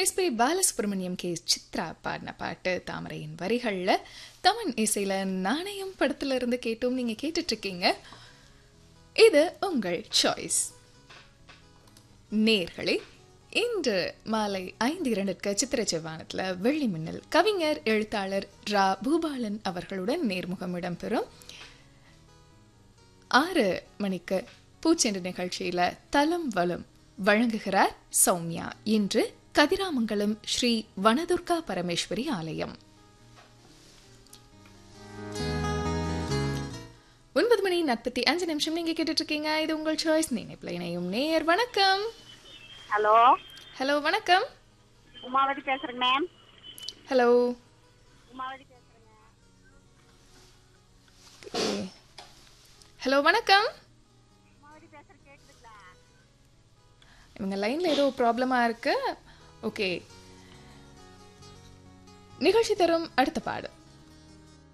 SP Balasubramaniam K Chitra பாடின பாட்டு தாமரையின் வரிகளில் தமன் இசையில் நாணயம் படத்துல இருந்து கேட்டும் நீங்கள் கேட்டுட்ருக்கீங்க இது உங்கள் சாய்ஸ் நேர்களே இன்று மாலை ஐந்து இரண்டிற்கு சித்திர செவ்வானத்தில் வெள்ளி மின்னல் கவிஞர் எழுத்தாளர் ரா பூபாலன் அவர்களுடன் நேர்முகம் இடம்பெறும் ஆறு மணிக்கு பூச்செண்டு நிகழ்ச்சியில் தலம் வலம் வழங்குகிறார் சௌமியா இன்று கதிராமங்கலம் ஸ்ரீ வனதுர்கா பரமேஸ்வரி ஆலயம் ஒன்பது மணி நாற்பத்தி அஞ்சு நிமிஷம் நீங்க கேட்டுட்டு இருக்கீங்க இது உங்கள் சாய்ஸ் நினைப்பில் இணையும் நேர் வணக்கம் ஹலோ ஹலோ வணக்கம் உமாவதி பேசுறேங்க மேம் ஹலோ உமாவதி பேசுறேங்க ஹலோ வணக்கம் உமாவதி பேசுறேன் கேக்குதுங்களா இவங்க லைன்ல ஏதோ ப்ராப்ளமா இருக்கு ஓகே நிகழ்ச்சி தரும் அடுத்த பாடு